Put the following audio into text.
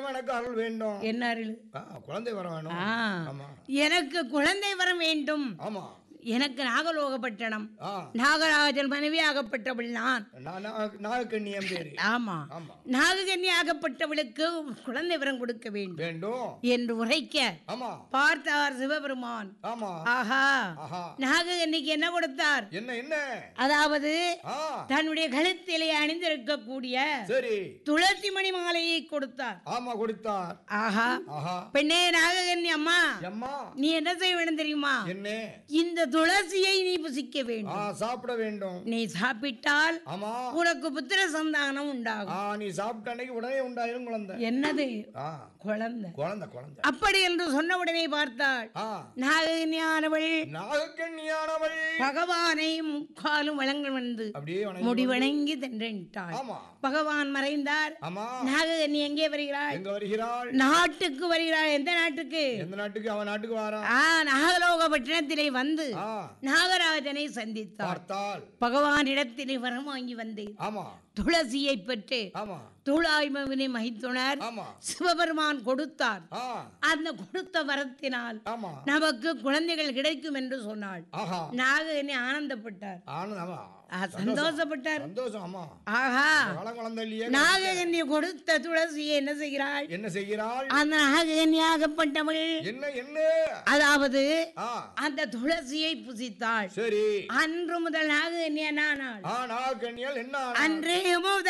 நிச்சயம் எனக்கு அருள் வேண்டும் என்ன அருள் ஆ, குழந்தை வர வேணும் ஆ ஆமா எனக்கு குழந்தை வர வேண்டும் ஆமா எனக்கு நாகலோகப்பட்டணம் ஆ நாகராஜன் மனைவியாகப்பட்டவள் நான் நான் நா- நாகக்கண்ணி என் பேரு ஆமா ஆமா நாககன்னியாகப்பட்டவளுக்கு குழந்தை வரம் கொடுக்க வேண்டும் வேண்டும் என்று உரைக்க ஆமா பார்த்தார் சிவபெருமான் ஆமா ஆஹா ஆஹா நாககன்னிக்கு என்ன கொடுத்தார் என்ன என்ன அதாவது ஆ தன்னுடைய கழுத்திலே அணிந்திருக்கக்கூடிய சரி துளசி மணி மாலையை கொடுத்தார் ஆமா கொடுத்தார் ஆஹா ஆஹா பெண்ணே நாககன்னி அம்மா எம்மா நீ என்ன செய்ய வேண்டும் தெரியுமா என்ன இந்த துளசியை நீ புசிக்க ஆ வேண்டும் சாப்பிட வேண்டும் நீ சாப்பிட்டால் ஆமா உனக்கு புத்திர சந்தானம் உண்டாகும் ஆ நீ சாப்பிட்ட அன்னைக்கு உடனே உண்டாயிரும் குழந்தை என்னது ஆ குழந்தை குழந்தை குழந்தை அப்படி என்று சொன்ன உடனே பார்த்தாள் ஆ நாககன்யானவள் நாகக்கண்ணியானவள் பகவானை முக்காலும் வழங்க வந்து அப்படியே வணங்கி முடிவணங்கி தென்றென்ட்டாள் ஆமா பகவான் மறைந்தார் ஆமா நாககன்னி எங்கே வருகிறாள் எங்க வருகிறாள் நாட்டுக்கு வருகிறாள் எந்த நாட்டுக்கு எந்த நாட்டுக்கு அவன் நாட்டுக்கு வாரான் ஆ நாகலோகப்பட்டினத்திலே வந்து ஆ நாகராஜனை சந்தித்தார் பார்த்தால் பகவானிடத்திலே வரம் வாங்கி வந்தேன் ஆமா துளசியை பெற்று ஆமா துளாய்மவினை மகித்துணர் ஆமா சிவபெருமான் கொடுத்தார் ஆ அந்த கொடுத்த வரத்தினால் ஆமா நமக்கு குழந்தைகள் கிடைக்கும் என்று சொன்னாள் ஆஹா நாககனி ஆனந்தப்பட்டார் ஆனந்த் ஆமா ஆ, சந்தோஷப்பட்டார் சந்தோஷம் ஆமா ஆஹா காலம் குழந்தை இல்லையே நாககன்யை கொடுத்த துளசியை என்ன செய்கிறாள் என்ன செய்கிறாள் அந்த நாககன்யாகப்பட்டவள் என்ன என்ன அதாவது ஆ அந்த துளசியை புசித்தாள் சரி அன்று முதல் நாககன்யா நானாள் ஆ நாகக்கண்ணியால் என்ன ஆனாள்? அன்றே முதல்